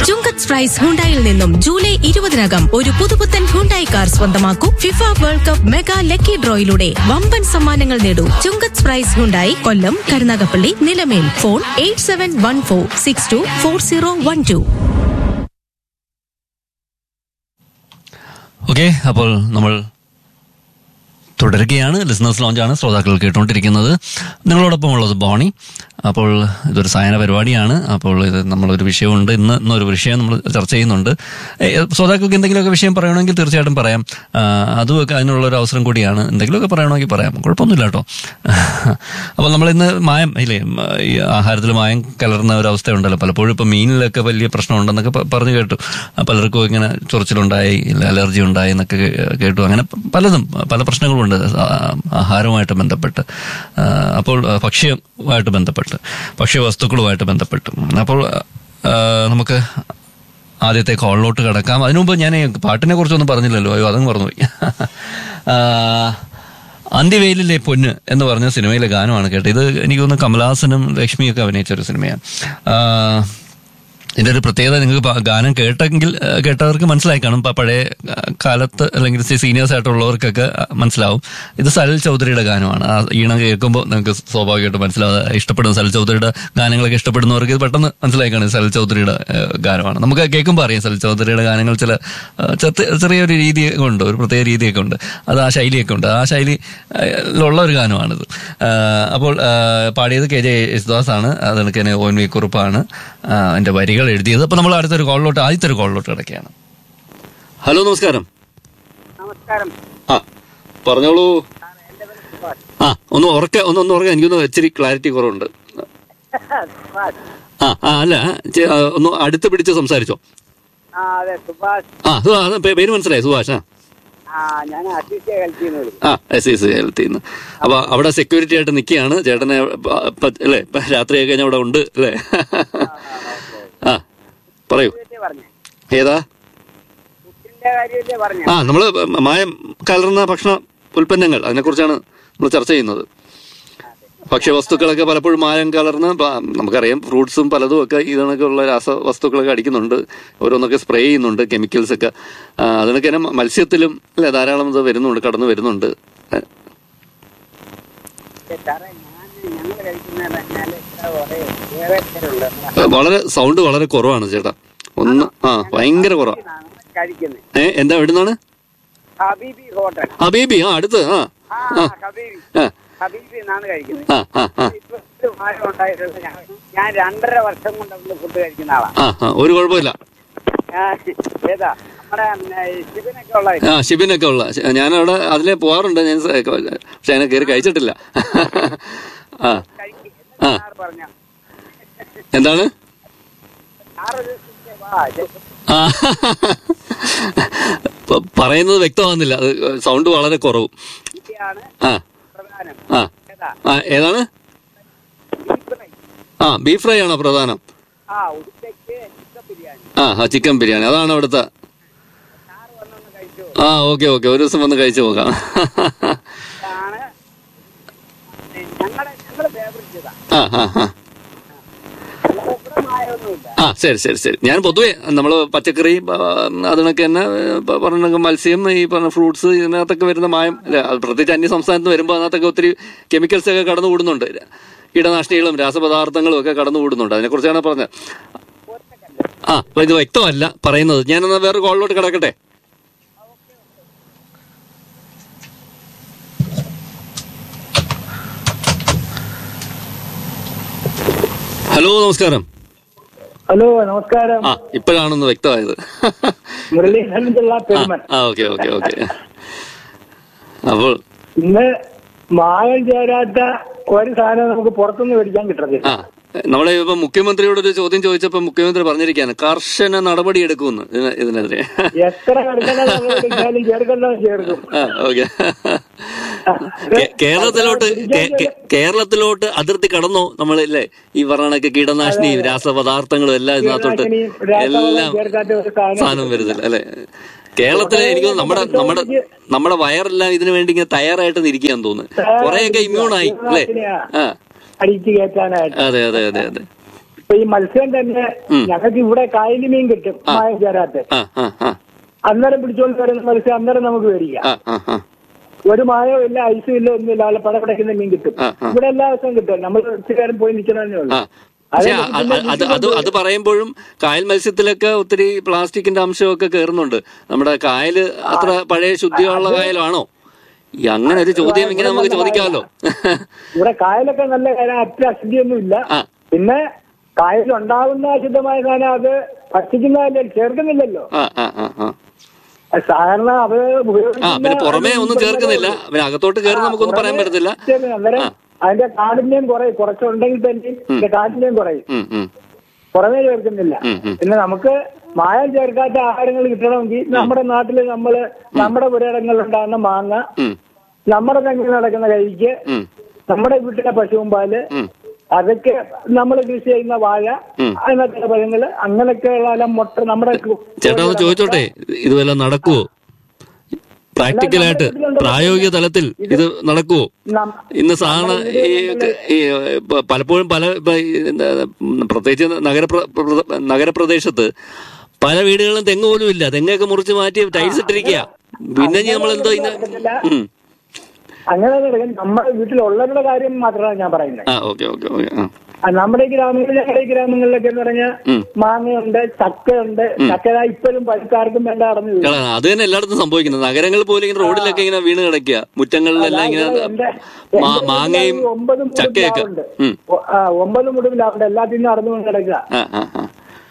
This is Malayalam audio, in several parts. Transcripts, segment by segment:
ചുങ്കത്ത് പ്രൈസ് ഹുണ്ടായിൽ നിന്നും ജൂലൈ ഇരുപതിനകം ഒരു പുതുപുത്തൻ ഹുണ്ടായി കാർ സ്വന്തമാക്കൂ FIFA world cup mega lucky ഡ്രോയിലൂടെ വമ്പൻ സമ്മാനങ്ങൾ നേടൂ Chungath prize Hyundai Kollam Karunagappally Nilamel phone eight seven one four six two four zero one two okay അപ്പോൾ നമ്മൾ തുടരുകയാണ് ലിസണേഴ്സ് ലോഞ്ചാണ് ശ്രോതാക്കൾ കേട്ടുകൊണ്ടിരിക്കുന്നത് നിങ്ങളോടൊപ്പം ഉള്ളത് ബോണി അപ്പോൾ ഇതൊരു സായന പരിപാടിയാണ് അപ്പോൾ ഇത് നമ്മളൊരു വിഷയമുണ്ട് ഇന്ന് ഇന്നൊരു വിഷയം നമ്മൾ ചർച്ച ചെയ്യുന്നുണ്ട് ഏ, ശ്രോതാക്കൾക്ക് എന്തെങ്കിലുമൊക്കെ വിഷയം പറയണമെങ്കിൽ തീർച്ചയായിട്ടും പറയാം ആ, അതുമൊക്കെ അതിനുള്ള ഒരു അവസരം കൂടിയാണ് എന്തെങ്കിലുമൊക്കെ പറയണമെങ്കിൽ പറയാം കുഴപ്പമൊന്നുമില്ല കേട്ടോ അപ്പോൾ നമ്മൾ ഇന്ന് മായം ഇല്ലേ മ, ഈ ആഹാരത്തിൽ മായം കലർന്ന ഒരു അവസ്ഥയുണ്ടല്ലോ പലപ്പോഴും ഇപ്പം മീനിലൊക്കെ വലിയ പ്രശ്നമുണ്ടെന്നൊക്കെ പ- പറഞ്ഞു കേട്ടു ആ, പലർക്കും ഇങ്ങനെ ചൊറിച്ചിലുണ്ടായി ഇല്ല അലർജി ഉണ്ടായി എന്നൊക്കെ കേ- കേട്ടു അങ്ങനെ പ- പലതും പല പ്രശ്നങ്ങളുമുണ്ട് ആ, ആഹാരവുമായിട്ട് ബന്ധപ്പെട്ട് ആ, അപ്പോൾ ആ, ഭക്ഷ്യവുമായിട്ട് ബന്ധപ്പെട്ട് ഭക്ഷ്യവസ്തുക്കളുമായിട്ട് ബന്ധപ്പെട്ട് അപ്പോൾ ആ, നമുക്ക് ആദ്യത്തെ കോളിലോട്ട് കിടക്കാം അതിനു മുമ്പ് ഞാൻ ഈ പാട്ടിനെ കുറിച്ചൊന്നും പറഞ്ഞില്ലല്ലോ അയ്യോ അതങ്ങ് മറന്നുപോയി ആ, അന്ത്യവേലിലെ പൊന്ന് എന്ന് പറഞ്ഞ സിനിമയിലെ ഗാനമാണ് കേട്ടത് ഇത് എനിക്ക് തോന്നുന്നു കമലഹാസനും ലക്ഷ്മിയൊക്കെ അഭിനയിച്ച ഒരു സിനിമയാണ് ആ, ഇതിന്റെ ഒരു പ്രത്യേകത നിങ്ങൾക്ക് പ- ഗാനം കേട്ടെങ്കിൽ ആ, കേട്ടവർക്ക് മനസ്സിലായി കാണും പ- പഴയ ആ, കാലത്ത് അല്ലെങ്കിൽ സീനിയേഴ്സ് ആയിട്ടുള്ളവർക്കൊക്കെ ആ, മനസ്സിലാവും ഇത് സലിൽ ചൗധരിയുടെ ഗാനമാണ് ആ ഈണം കേൾക്കുമ്പോൾ നിങ്ങൾക്ക് സ്വാഭാവികമായിട്ട് മനസ്സിലാവും ഇഷ്ടപ്പെടുന്ന സലിൽ ചൗധരിയുടെ ഗാനങ്ങളൊക്കെ ഇഷ്ടപ്പെടുന്നവർക്ക് ഇത് പെട്ടെന്ന് മനസ്സിലായി കാണും സലിൽ ചൗധരിയുടെ ആ, ഗാനമാണ് നമുക്ക് കേൾക്കുമ്പോൾ അറിയാം സലിൽ ചൗധരിയുടെ ഗാനങ്ങൾ ചില ആ, ചെറിയ- ചെറിയൊരു രീതിയൊക്കെ ഉണ്ട് ഒരു പ്രത്യേക രീതിയൊക്കെ ഉണ്ട് അത് ആ ശൈലിയൊക്കെ ഉണ്ട് ആ ശൈലിയിലുള്ള ഒരു ഗാനമാണിത് ആ, അപ്പോൾ ആ, പാടിയത് കെ ജെ യേശുദാസ് ആണ് അത് കണക്ക് തന്നെ ഒ എൻ വി കുറുപ്പാണ് ആ, അതിന്റെ വരികൾ എഴുതിയത് അപ്പൊ നമ്മൾ അടുത്തൊരു കോളിലോട്ട് ആദ്യത്തെ ഒരു കോളിലോട്ട് കിടക്കുകയാണ് ഹലോ നമസ്കാരം നമസ്കാരം ആ പറഞ്ഞോളൂ ആ ഒന്ന് ഉറക്ക ഒന്ന് ഒന്ന് ഉറക്ക എനിക്കൊന്ന് ഇച്ചിരി ക്ലാരിറ്റി കുറവുണ്ട് സുഭാഷ് ആ ആ അല്ല ചെ- ആ, ഒന്ന് അടുത്ത് പിടിച്ച് സംസാരിച്ചോ ആ അതെ സുഭാഷ് ആ സുഭാ അത് പേ- പേര് മനസ്സിലായി സുഭാഷ് ആ ആ ഞാൻ അസിസ്റ്റേ ഹെൽത്ത് ചെയ്യുന്നത് ആ എസ് എസ് ഹെൽത്തിൽ നിന്ന് അപ്പൊ അവിടെ സെക്യൂരിറ്റി ആയിട്ട് നിൽക്കുകയാണ് ചേട്ടനെ പ- പ- അല്ലേ ഇപ്പൊ രാത്രിയൊക്കെ കഴിഞ്ഞാൽ അവിടെ ഉണ്ട് അല്ലേ ആ പറയൂ പറഞ്ഞേ ഏതാ ഫുഡിന്റെ കാര്യമല്ലേ പറഞ്ഞേ ആ നമ്മള് മായം കലർന്ന ഭക്ഷണ ഉൽപ്പന്നങ്ങൾ അതിനെക്കുറിച്ചാണ് നമ്മൾ ചർച്ച ചെയ്യുന്നത് ഭക്ഷ്യവസ്തുക്കളൊക്കെ പലപ്പോഴും മായം കലർന്ന് പ- നമുക്കറിയാം ഫ്രൂട്ട്സും പലതും ഒക്കെ ഇതിനൊക്കെയുള്ള രാസവസ്തുക്കളൊക്കെ അടിക്കുന്നുണ്ട് ഓരോന്നൊക്കെ സ്പ്രേ ചെയ്യുന്നുണ്ട് കെമിക്കൽസ് ഒക്കെ ആ, അതിനൊക്കെ തന്നെ മത്സ്യത്തിലും അല്ലെ ധാരാളം ഇത് വരുന്നുണ്ട് കടന്നു വരുന്നുണ്ട് ഏ, സാറേ ഞാൻ ഞങ്ങൾ കഴിക്കുന്ന പറഞ്ഞാൽ ഇത്ര കുറേ വേറെ പേരുണ്ട് വളരെ സൗണ്ട് വളരെ കുറവാണ് ചേട്ടാ ഒന്ന് ആ ഭയങ്കര കുറവാ കഴിക്കുന്നത് ഏ എന്താ എവിടുന്നാണ് ഹബീബി ഹോട്ടൽ ആ ബേബി ആ അടുത്ത് ആ ആ ഹബീബി ആ ഹബീബി എന്നാണ് കഴിക്കുന്നത് ആ ആ ആ ഇപ്പൊ ഒരു മാറ്റം ഉണ്ടായിട്ടുണ്ട് ഞാൻ- ഞാൻ രണ്ടര വർഷം കൊണ്ട് അവിടുന്ന് ഫുഡ് കഴിക്കുന്ന ആളാ ആ ആ ഒരു കുഴപ്പമില്ല ആ, ഏതാ നമ്മുടെ പിന്നെ ഈ ശിവനൊക്കെ ഉള്ള ആ ഷിബിനൊക്കെ ഉള്ള ഞാനവിടെ അതിലെ പോകാറുണ്ട് ഞാൻ സ- പക്ഷെ അതിനെ കയറി കഴിച്ചിട്ടില്ല ആ കഴിക്കും ആ. സാറ് പറഞ്ഞ എന്താണ് സാറൊരു വാ ആ പ- പറയുന്നത് വ്യക്തമാകുന്നില്ല അത് സൗണ്ട് വളരെ കുറവും ഇതാണ് ആ പ്രധാനം ആ ഏതാ ആ ഏതാണ് ബീഫ് ഫ്രൈ ആ ബീഫ് ഫ്രൈ ആണോ പ്രധാനം ആ ഉച്ചയ്ക്ക് ചിക്കൻ ബിരിയാണി ആ ആ ചിക്കൻ ബിരിയാണി അതാണ് അവിടുത്തെ സാറ് വന്നൊന്ന് കഴിച്ചു ആ ഓക്കെ ഓക്കെ ഒരു ദിവസം വന്ന് കഴിച്ചു നോക്കാം ഇതാണ് ഞങ്ങളുടെ ഞങ്ങളുടെ ഫേവറേറ്റ് ഇതാ ആ ആ ആ ഞങ്ങളുടെ ഇവിടെ മായൊന്നുമില്ല ആ ശരി ശരി ശരി ഞാൻ പൊതുവെ നമ്മൾ പച്ചക്കറി ആ, അതിനൊക്കെ തന്നെ പ- പറഞ്ഞ മത്സ്യം ഈ പറഞ്ഞ ഫ്രൂട്ട്സ് ഇതിനകത്തൊക്കെ വരുന്ന മായം അല്ലെ അത് പ്രത്യേകിച്ച് അന്യ സംസ്ഥാനത്ത് നിന്ന് വരുമ്പോൾ അതിനകത്തൊക്കെ ഒത്തിരി കെമിക്കൽസ് ഒക്കെ കടന്നു കൂടുന്നുണ്ട് കീടനാശിനികളും രാസപദാർത്ഥങ്ങളും ഒക്കെ കടന്നു കൂടുന്നുണ്ട് അതിനെക്കുറിച്ചാണ് പറഞ്ഞത് ആ അപ്പൊ ഇത് വ്യക്തമല്ല പറയുന്നത് ഞാനെന്നാ വേറെ കോളിലോട്ട് കിടക്കട്ടെ ഹലോ നമസ്കാരം ഹലോ നമസ്കാരം ആ ഇപ്പോഴാണൊന്ന് വ്യക്തമായത് മുരളീധരൻ പിള്ള ആ, പെരുമൻ ആ ഓക്കെ ഓക്കെ ഓക്കെ അപ്പോൾ ഇന്ന് മായം ചേരാത്ത ഒരു സാധനം നമുക്ക് പുറത്തുനിന്ന് മേടിക്കാൻ കിട്ടത്തില്ല ആ നമ്മളെ ഇപ്പൊ മുഖ്യമന്ത്രിയോട് ഒരു ചോദ്യം ചോദിച്ചപ്പോ മുഖ്യമന്ത്രി പറഞ്ഞിരിക്കുകയാണ് കർശന നടപടി എടുക്കുമെന്ന് ഇതിന് ഇതിനെതിരെ എത്ര കടുക്കണ എടുത്താലും ചേർക്കണ്ടോ ചേർക്കും ആ ഓക്കെ കേരളത്തിലോട്ട് കേ- കേ- കേരളത്തിലോട്ട് അതിർത്തി കടന്നോ നമ്മളില്ലേ ഈ പറഞ്ഞ കീടനാശിനിയും രാസപദാർത്ഥങ്ങളും എല്ലാം ഇതിനകത്തോട്ട് കീടനാശിനിയും രാസവളവും എല്ലാം ചേർക്കാത്ത ഒരു സാധനം സാധനം വരുന്നില്ല അല്ലെ കേരളത്തിലെ എനിക്ക് തോന്നുന്നു നമ്മുടെ നമ്മുടെ നമ്മുടെ വയറെല്ലാം ഇതിനു വേണ്ടി ഇങ്ങനെ തയ്യാറായിട്ട് ഇരിക്കുകയെന്ന് തോന്നുന്നു കുറെയൊക്കെ ഇമ്മ്യൂണായി അല്ലേ ആ അടിച്ചു കയറ്റാനായിട്ട് അതെ അതെ അതെ അതെ ഇപ്പൊ ഈ മത്സ്യം തന്നെ ഉം. ഞങ്ങൾക്ക് ഇവിടെ കായലി മീൻ കിട്ടും മായം ചേരാത്ത ആ ആ ആ അന്നേരം പിടിച്ചോണ്ട് വരുന്ന മത്സ്യം അന്നേരം നമുക്ക് മേടിക്കാം ആ ആ ആ ഒരു മായവും ഇല്ല ഐസും ഇല്ല ഒന്നുമില്ല അവിടെ പടപടക്കുന്ന മീൻ കിട്ടും ആ, ആ. ഇവിടെ എല്ലാ ദിവസവും കിട്ടും നമ്മൾ കുറച്ചുകാരം പോയി നിൽക്കണമെന്നേ ഉള്ളൂ ആ പക്ഷെ അ- അ- അത് അത് അത് പറയുമ്പോഴും കായൽ മത്സ്യത്തിലൊക്കെ ഒത്തിരി പ്ലാസ്റ്റിക്കിന്റെ അംശമൊക്കെ കയറുന്നുണ്ട് നമ്മുടെ കായല് അത്ര പഴയ ശുദ്ധിയുള്ള കായലാണോ ഈ അങ്ങനെ ഒരു ചോദ്യം ഇങ്ങനെ നമുക്ക് ചോദിക്കാമല്ലോ ഇവിടെ കായലൊക്കെ നല്ല കാര്യം അത്ര അശുദ്ധിയൊന്നും ഇല്ല ആ. പിന്നെ കായലുണ്ടാകുന്ന അശുദ്ധമായ സാധനം അത് ഭക്ഷിക്കുന്നതല്ലേ ചേർക്കുന്നില്ലല്ലോ ആ ആ ആ ആ അത് സാധാരണ അത് ആ ഉപയോഗിക്കുന്ന പിന്നെ പുറമേ അത് ഒന്നും ചേർക്കുന്നില്ല പിന്നെ അകത്തോട്ട് കയറി നമുക്കൊന്നും പറയാൻ പറ്റത്തില്ല ചേർന്ന് അന്നേരം അതിന്റെ കാഠിന്യം കുറയും കുറച്ചുണ്ടെങ്കിൽ തന്നെ ഇതിന്റെ കാഠിന്യം കുറയും ഉം, ഉം, പുറമേ ചേർക്കുന്നില്ല ഉം, ഉം. പിന്നെ നമുക്ക് മായം ചേർക്കാത്ത ആഹാരങ്ങൾ കിട്ടണമെങ്കിൽ നമ്മുടെ നാട്ടില് നമ്മള് നമ്മുടെ പുരയിടങ്ങളിൽ ഉണ്ടാകുന്ന മാങ്ങ ഉം, നമ്മുടെ തെങ്ങിൽ നടക്കുന്ന കഴിക്ക് ഉം, നമ്മുടെ വീട്ടിലെ പശുവും പാല് ഉം. അതൊക്കെ നമ്മൾ കൃഷി ചെയ്യുന്ന വാഴ ഉം. അതിനകത്തെ പഴങ്ങള് അങ്ങനെയൊക്കെയുള്ള എല്ലാം മുട്ട നമ്മുടെ ചേട്ടാ ഒന്ന് ചോദിച്ചോട്ടെ ഇത് വല്ലതും നടക്കുവോ പ്രാക്ടിക്കലായിട്ട് പ്രായോഗിക തലത്തിൽ ഇത് നടക്കുവോ നം- ഇന്ന് സാധാരണ ഈ ഈ പ- പലപ്പോഴും പല ഇപ്പൊ ഈ എന്താ, ഉം, പ്രത്യേകിച്ച് നഗരപ്ര പ്ര- നഗരപ്രദേശത്ത് പല വീടുകളിലും തെങ്ങ് പോലും ഇല്ല തെങ്ങൊക്കെ മുറിച്ച് മാറ്റി ടൈൽസ് ഇട്ടിരിക്കുക പിന്നെ നമ്മൾ എന്തോ ഇന്ന് ഉം. അങ്ങനെ നടക്കും നമ്മുടെ വീട്ടിലുള്ളവരുടെ കാര്യം മാത്രമാണ് ഞാൻ പറയുന്നത് ആ ഓക്കെ ഓക്കെ ഓക്കെ ആ ആ, നമ്മുടെ ഈ ഗ്രാമങ്ങളിൽ ഞങ്ങളുടെ ഈ ഗ്രാമങ്ങളിലൊക്കെ എന്ന് പറഞ്ഞാൽ ഉം. മാങ്ങയുണ്ട് ചക്കയുണ്ട് ചക്ക ഇപ്പോഴും പഴുക്കാർക്കും വേണ്ട അടഞ്ഞു വീഴും. കളാണ് അത് തന്നെ എല്ലായിടത്തും സംഭവിക്കുന്നത് നഗരങ്ങളിൽ പോലും ഇങ്ങനെ റോഡിലൊക്കെ ഇങ്ങനെ വീണ് കിടക്കുക മുറ്റങ്ങളിലെല്ലാം ഇങ്ങനെ എന്റെ- മാ- എന്റെ മാങ്ങയും വീട്ടിൽ ഒമ്പത് മുടി ചക്കയൊക്കെ പ്ലാവുണ്ട്. ഉം. ഒ- ആ, ഒമ്പത് മുടി പ്ലാവുണ്ട് എല്ലാത്തിനും നടന്നു കൊണ്ട് കിടക്കുക ആ ആ ആ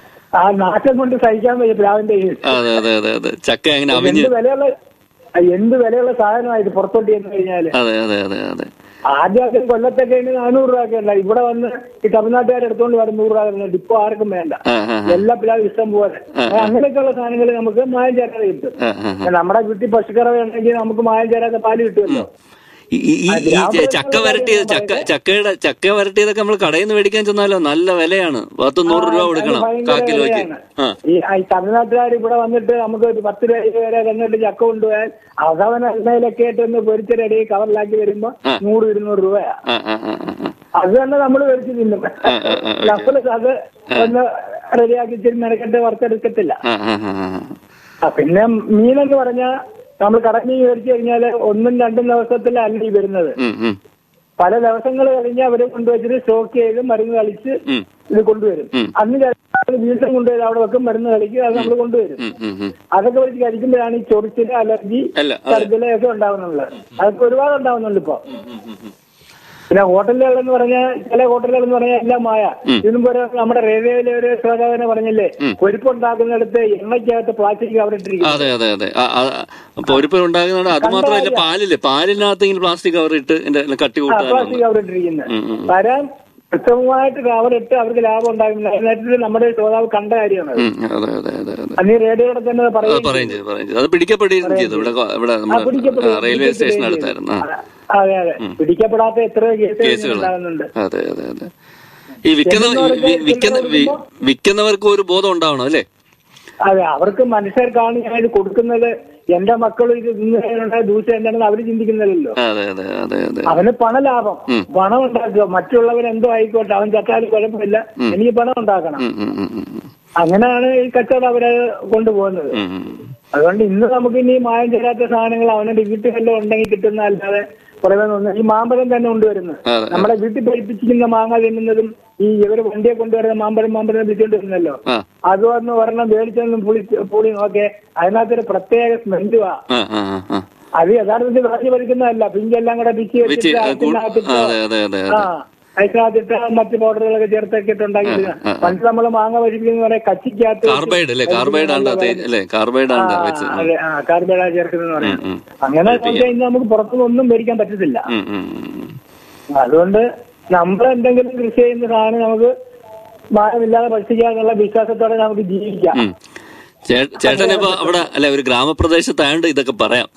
ആ നാശം കൊണ്ട് സഹിക്കാൻ വയ്യ പ്ലാവിന്റെ ഈ അതെ അതെ അതെ അതെ ചക്ക അങ്ങനെ അവിഞ്ഞ് എന്ത് വിലയുള്ള ആ, എന്ത് വിലയുള്ള സാധനമായിട്ട് പുറത്തോട്ട് ചെന്ന് കഴിഞ്ഞാല് അതെ അതെ അതെ അതെ ആദ്യം ആദ്യം കൊല്ലത്തൊക്കെ ആണെങ്കിൽ നാനൂറ് രൂപ ഒക്കെ ഉണ്ടായി ഇവിടെ വന്ന് ഈ തമിഴ്നാട്ടുകാർ എടുത്തോണ്ട് വരും നൂറ് രൂപ തരുന്നുണ്ട് ഇപ്പൊ ആർക്കും വേണ്ട ആ ആ എല്ലാ പിള്ളേരും ഇഷ്ടം പോലെ അങ്ങനെയൊക്കെയുള്ള സാധനങ്ങൾ നമുക്ക് മായം ചേരാതെ കിട്ടും ആ ആ നമ്മുടെ വീട്ടിൽ പശുക്കറവ ഉണ്ടെങ്കിൽ നമുക്ക് മായം ചേരാതെ പാല് കിട്ടുമല്ലോ ഈ ഈ- ഈ ഈ ച- ചക്ക വരട്ടിയത് ചക്ക ചക്കയുടെ ചക്ക വരട്ടിയതൊക്കെ നമ്മൾ കടയിൽ നിന്ന് മേടിക്കാൻ ചെന്നാലോ നല്ല വിലയാണ് പത്ത് നൂറ് രൂപ കൊടുക്കണം ഭയങ്കര കാ കിലോയ്ക്ക് വിലയാണ്. ആ ഈ ഈ തമിഴ്നാട്ടുകാർ ഇവിടെ വന്നിട്ട് നമുക്ക് ഒരു പത്ത് രൂപ ഇരുപത് വരെ തന്നിട്ട് ചക്ക കൊണ്ടുപോയാൽ അവസാന എണ്ണയിലൊക്കെ ആയിട്ട് ഒന്ന് പൊരിച്ച റെഡി കവറിലാക്കി വരുമ്പോ നൂറ് ഇരുന്നൂറ് രൂപയാ ആ ആ ആ ആ, ആ. അത് തന്നെ നമ്മൾ മേടിച്ച് തിന്നും നമ്മൾ അത് ഒന്ന് റെഡിയാക്കി ഇച്ചിരി മെനക്കെട്ട് വറുത്തെടുക്കത്തില്ല ആ, ആ, ആ, ആ. ആ പിന്നെ മീനെന്ന് പറഞ്ഞാൽ നമ്മൾ കടമീൻ മേടിച്ചു കഴിഞ്ഞാല് ഒന്നും രണ്ടും ദിവസത്തിലല്ല ഈ വരുന്നത് ഉം, ഉം, പല ദിവസങ്ങൾ കഴിഞ്ഞ് അവര് കൊണ്ടുവച്ചിട്ട് സ്റ്റോക്ക് ചെയ്ത് മരുന്ന് കളിച്ച് ഉം, ഇത് കൊണ്ടുവരും ഉം. അന്ന് ചിലപ്പോൾ വീണ്ടും കൊണ്ടുവരും അവിടെ വെക്കും മരുന്ന് കളിക്കും അത് നമ്മൾ കൊണ്ടുവരും ഉം, ഉം, ഉം. അതൊക്കെ വെച്ച് കഴിക്കുമ്പോഴാണ് ഈ ചൊറിച്ചില് അലർജി അല്ല അതെ ഛർദില് ഒക്കെ ഉണ്ടാകുന്നുള്ളത് അതൊക്കെ ഒരുപാട് ഉണ്ടാകുന്നുണ്ട് ഇപ്പൊ ഉം, ഉം, ഉം, ഉം. പിന്നെ ഹോട്ടലുകൾ എന്ന് പറഞ്ഞാൽ ചില ഹോട്ടലുകൾ എന്ന് പറഞ്ഞാൽ എല്ലാം മായ ഇതിനും പോലെ നമ്മുടെ റേഡിയോയിലെ ഒരു ശ്രോതാവിനെ പറഞ്ഞില്ലേ പൊരിപ്പുണ്ടാക്കുന്നിടത്ത് എണ്ണയ്ക്കകത്ത് പ്ലാസ്റ്റിക് അവിടെ ഇട്ടിരിക്കും അതെ അതെ അതെ ആ, ആ, അപ്പൊ ഒരുപ്പം ഉണ്ടാകുന്നതാണ് അത് മാത്രമല്ല പാലില് പാലിനകത്ത് ഇങ്ങനെ പ്ലാസ്റ്റിക് കവർ ഇട്ട് ഇതിന്റെ കട്ടി കൂട്ടാൻ പ്ലാസ്റ്റിക് അവിടെ ഇട്ടിരിക്കുന്നത് ഉം, ഉം. വരാൻ കൃത്യമായിട്ട് കവറിട്ട് അവർക്ക് ലാഭം ഉണ്ടാകുന്നില്ല അതിനായിട്ട് നമ്മുടെ ശ്രോതാവ് കണ്ട കാര്യമാണ് അത്. ഉം, അതെ അതെ അതെ അതെ അന്ന് ഈ റേഡിയോയുടെ തന്നെ അത് പറയും പറയും ചെയ്തു പറയും ചെയ്തു അത് പിടിക്കപ്പെടുകയും ചെയ്തു ഇവിടെ കൊ- ഇവിടെ നമ്മുടെ റെയിൽവേ സ്റ്റേഷൻ അടുത്തായിരുന്നു ആ അതെ അതെ പിടിക്കപ്പെടാത്ത എത്രയോ കേസുകൾ കേസുകൾ ഉണ്ടാകുന്നുണ്ട് അതെ അതെ അതെ ഈ വിൽക്കുന്ന വി- വിൽക്കുന്ന വി- വിൽക്കുന്നവർക്ക് ഒരു ബോധം ഉണ്ടാവണം അല്ലേ അതെ അവർക്ക് മനുഷ്യർക്കാണ് ഞാൻ ഇത് കൊടുക്കുന്നത് എന്റെ മക്കൾ ഇത് തിന്നുണ്ടായ ദൂഷ്യം എന്താണെന്ന് അവര് ചിന്തിക്കുന്നില്ലല്ലോ അതെ അതെ അതെ അതെ അവന് പണലാഭം ഉം. പണം ഉണ്ടാക്കുക മറ്റുള്ളവർ എന്തോ ആയിക്കോട്ടെ അവൻ ചത്താലും കുഴപ്പമില്ല എനിക്ക് പണം ഉണ്ടാക്കണം ഉം, ഉം, ഉം, ഉം, അങ്ങനെയാണ് ഈ കച്ചവടം അവരെ കൊണ്ടുപോകുന്നത് ഉം, ഉം. അതുകൊണ്ട് ഇന്ന് നമുക്ക് ഇനി മായം ചേരാത്ത സാധനങ്ങൾ അവന്റെ വീട്ടിൽ വല്ലതും ഉണ്ടെങ്കിൽ കിട്ടുന്ന അല്ലാതെ പുറമെ നിന്ന് ഈ മാമ്പഴം തന്നെ കൊണ്ടുവരുന്നത് അതെ. നമ്മുടെ വീട്ടിൽ പഠിപ്പിച്ചിരിക്കുന്ന മാങ്ങ തിന്നുന്നതും ഈ ഇവര് വണ്ടിയെ കൊണ്ടുവരുന്ന മാമ്പഴം മാമ്പഴം വിളിച്ചോണ്ട് വരുന്നല്ലോ ആ അത് വന്ന് ഒരെണ്ണം മേടിച്ചൊന്നും പുളി പുളി നോക്കെ അതിനകത്തൊരു പ്രത്യേക സ്മെല്ലുവാ ആ ആ ആ, ആ അത് യഥാർത്ഥത്തിൽ വിളഞ്ഞു പറിക്കുന്നതല്ല പിഞ്ചെല്ലാം കൂടെ പിച്ചി വെച്ച് വെച്ചിട്ട് ആ, കൂ- അതിനകത്തിട്ട് അതെ അതെ അതെ ആ അതെ അതിനകത്തിട്ട് മറ്റ് പൗഡറുകളൊക്കെ ചേർത്തൊക്കെ ഇട്ട് ഉണ്ടാക്കിയത് ആ, ആ. പണ്ട് നമ്മൾ മാങ്ങ വഴിപ്പിക്കുന്ന പറയാൻ കച്ചിക്കകത്ത് കാർബൈഡ് അല്ലേ കാർബൈഡ് ആണ് തേ- അല്ലേ കാർബൈഡ് ആണ് വെച്ച് ഉം, അതെ ആ കാർബൈഡാ ചേർക്കുന്നത് പറയാം ഉം, അങ്ങനെ നോക്കിയാൽ ഇന്ന് നമുക്ക് പുറത്തുനിന്ന് ഒന്നും മേടിക്കാൻ പറ്റത്തില്ല ഉം, ഉം, ഉം, ഉം. അതുകൊണ്ട് നമ്മൾ എന്തെങ്കിലും കൃഷി ചെയ്യുന്ന സാധനം നമുക്ക് മാനമില്ലാതെ ഭക്ഷിക്കാന്നുള്ള വിശ്വാസത്തോടെ നമുക്ക് ജീവിക്കാം ഉം. ചേ- ചേട്ടൻ ഇപ്പൊ അവിടെ അല്ലെ ഒരു ഗ്രാമപ്രദേശത്തായോണ്ട് ഇതൊക്കെ പറയാം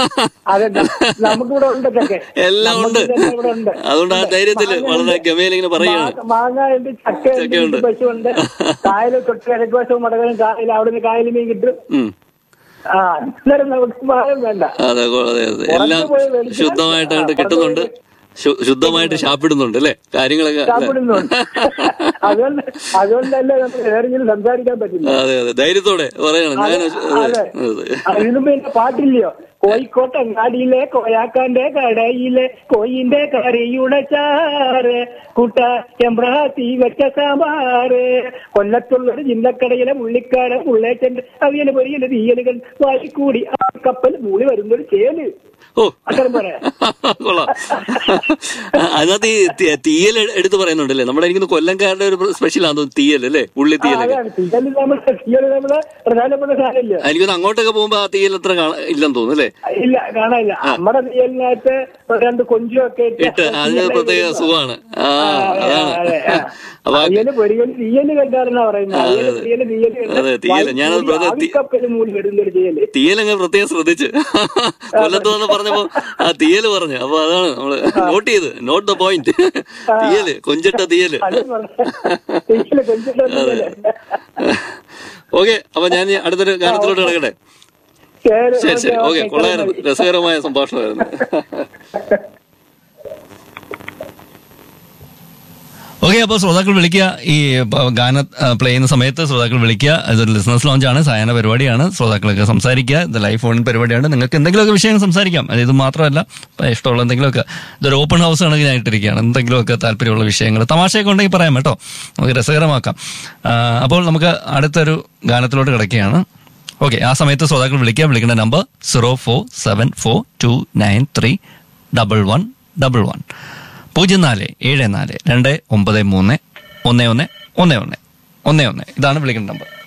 അതെ നമുക്കിവിടെ ഉണ്ട് ഇതൊക്കെ എല്ലാം ഉണ്ട് നമുക്കിതെല്ലാം ഇവിടെ ഉണ്ട് അതുകൊണ്ട് ആ ധൈര്യത്തില് വളരെ ഗമയിൽ ഇങ്ങനെ പറയുകയാണ് മാ- മാങ്ങ ഉണ്ട് ചക്ക ചക്കയുണ്ട്. ഉണ്ട് പശുണ്ട് കായല് തൊട്ട് കിഴക്ക് വശവും മടകളും കായൽ അവിടുന്ന് കായൽ മീൻ കിട്ടും ഉം. ആ അന്നേരം നമുക്ക് മായം വേണ്ട അതെ കൊ- അതെ അതെ എല്ലാം പോയി മേടിച്ചാൽ ശുദ്ധമായിട്ട് അങ്ങോട്ട് ആ, കിട്ടുന്നുണ്ട് ശു- ശുദ്ധമായിട്ട് ഷാപ്പിടുന്നുണ്ട് അല്ലേ കാര്യങ്ങളൊക്കെ അല്ലേ? ചാപ്പിടുന്നുണ്ട് അതുകൊണ്ട് അതുകൊണ്ടല്ലേ നമുക്ക് വേറെങ്കിലും സംസാരിക്കാൻ പറ്റില്ല അതെ അതെ ധൈര്യത്തോടെ പറയണം ഞാൻ അതെ. അതിനും പിന്നെ പാട്ടില്ലയോ കോഴിക്കോട്ടങ്ങാടിയിലെ കോയാക്കാന്റെ കടയിലെ കോയിന്റെ കറിയുടെ ചാറ് കുട്ട ചെമ്പ്രാത്തി വെച്ച സാമ്പാറ് കൊല്ലത്തുള്ളൊരു ജില്ലക്കടയിലെ മുള്ളിക്കാട് മുള്ളേച്ചന്റെ അവിയല് പൊരിയല് തീയലുകൾ വായിക്കൂടി ആ കപ്പൽ മൂളി വരുന്നൊരു ചേല് ഓ അത്രയും പറയാം കൊള്ളാം അതിനകത്ത് ഈ തി- തീയൽ എ- എടുത്ത് പറയുന്നുണ്ടല്ലേ നമ്മുടെ എനിക്ക് തോന്നുന്നു കൊല്ലംകാരുടെ ഒരു സ്പെഷ്യൽ ആണെന്ന് തോന്നുന്നു തീയൽ അല്ലേ ഉള്ളി ആ, തീയലൊക്കെ അതാണ് തീയല് നമ്മുടെ തീയല് നമ്മുടെ പ്രധാനപ്പെട്ട സാധനമില്ല എനിക്ക് തോന്നുന്നു അങ്ങോട്ടൊക്കെ പോകുമ്പോ ആ തീയൽ അത്ര കാണാ- ഇല്ലെന്ന് തോന്നുന്നു അല്ലേ ഇല്ല കാണാനില്ല നമ്മുടെ തീയലിനകത്ത് രണ്ട് കൊഞ്ചുമൊക്കെ ഇട്ട് അതിന് പ്രത്യേക സുഖമാണ് ആ അതാണ് അപ്പൊ ആ- അയ്യല് പൊരിയല് തീയല് കണ്ടാരെന്നാ പറയുന്നത് അയ്യല് പൊരിയല് തീയല് കണ്ട് അതെ, തീയല്. ഞാനത് വായിക്കൂടി പ്രതി- ആവിക്കപ്പല് മൂലി വരുന്നൊരു തീയല് തീയലങ്ങ് പ്രത്യേകം ശ്രദ്ധിച്ച് കൊല്ലത്ത് വന്ന് പറഞ്ഞപ്പോ ആ തീയല് പറഞ്ഞു അപ്പൊ അതാണ് നമ്മള് നോട്ട് ചെയ്ത് നോട്ട് ദ പോയിന്റ് തീയല് കൊഞ്ചിട്ട തീയല് അത് പറഞ്ഞ- തീയല് കൊഞ്ചിട്ട തീയല്. ഓക്കെ അപ്പൊ ഞാൻ ഇനി അടുത്തൊരു ഗാനത്തിലോട്ട് കിടക്കട്ടെ ശരി, ശരി ശരി ഓക്കേ, ഓക്കെ ഓക്കേ, കൊള്ളായിരുന്നു മതി. രസകരമായ സംഭാഷണമായിരുന്നു ഓക്കെ അപ്പോൾ ശ്രോതാക്കൾ വിളിക്കുക ഈ പ- ഗാന പ്ലേ ചെയ്യുന്ന സമയത്ത് ശ്രോതാക്കൾ വിളിക്കുക ഇതൊരു ലിസണേഴ്സ് ലോഞ്ച് ആണ് സായന പരിപാടിയാണ് ശ്രോതാക്കളൊക്കെ സംസാരിക്കുക ഇത് ലൈവ് ഫോൺ പരിപാടിയാണ് നിങ്ങൾക്ക് എന്തെങ്കിലുമൊക്കെ വിഷയം സംസാരിക്കാം അത് ഇത് മാത്രമല്ല ഇപ്പൊ ഇഷ്ടമുള്ള എന്തെങ്കിലുമൊക്കെ ഇതൊരു ഓപ്പൺ ഹൗസ് ആണ് ഞാൻ ഇട്ടിരിക്കുകയാണ് എന്തെങ്കിലുമൊക്കെ താല്പര്യമുള്ള വിഷയങ്ങൾ തമാശയൊക്കെ ഉണ്ടെങ്കിൽ പറയാം കേട്ടോ നമുക്ക് രസകരമാക്കാം ആ, അപ്പോൾ നമുക്ക് അടുത്തൊരു ഗാനത്തിലോട്ട് കിടക്കുകയാണ് ഓക്കെ ആ സമയത്ത് ശ്രോതാക്കൾ വിളിക്കുക വിളിക്കേണ്ട number zero four seven four two nine three double one double one പൂജ്യം നാല് ഏഴ് നാല് രണ്ട് ഒമ്പത് മൂന്ന് ഒന്ന് ഒന്ന് ഒന്ന് ഒന്ന് ഒന്ന് ഒന്ന് ഇതാണ് വിളിക്കേണ്ട നമ്പർ